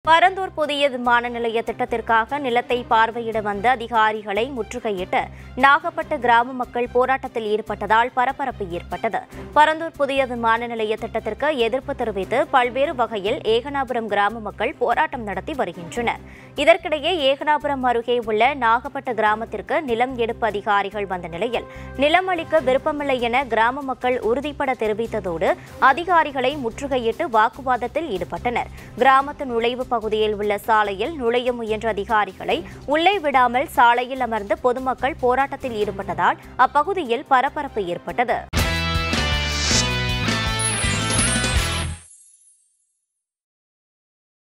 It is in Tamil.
பரந்தூர் புதிய விமான நிலைய திட்டத்திற்காக நிலத்தை பார்வையிட வந்த அதிகாரிகளை முற்றுகையிட்டு நாகப்பட்டு கிராம மக்கள் போராட்டத்தில் ஈடுபட்டதால் பரபரப்பு ஏற்பட்டது பரந்தூர் புதிய விமான நிலைய திட்டத்திற்கு எதிர்ப்பு தெரிவித்து பல்வேறு வகையில் ஏகனாபுரம் கிராம மக்கள் போராட்டம் நடத்தி வருகின்றனர் இதற்கிடையே ஏகனாபுரம் அருகே உள்ள நாகப்பட்டு கிராமத்திற்கு நிலம் எடுப்பு அதிகாரிகள் வந்த நிலையில் நிலம் அளிக்க விருப்பமில்லை என கிராம மக்கள் உறுதிபட தெரிவித்ததோடு அதிகாரிகளை முற்றுகையிட்டு வாக்குவாதத்தில் ஈடுபட்டனர் கிராமத்து நுழைவு பகுதியில் உள்ள சாலையில் நுழைய முயன்ற அதிகாரிகளை உள்ளே விடாமல் சாலையில் அமர்ந்து பொதுமக்கள் போராட்டத்தில் ஈடுபட்டதால் அப்பகுதியில் பரபரப்பு ஏற்பட்டது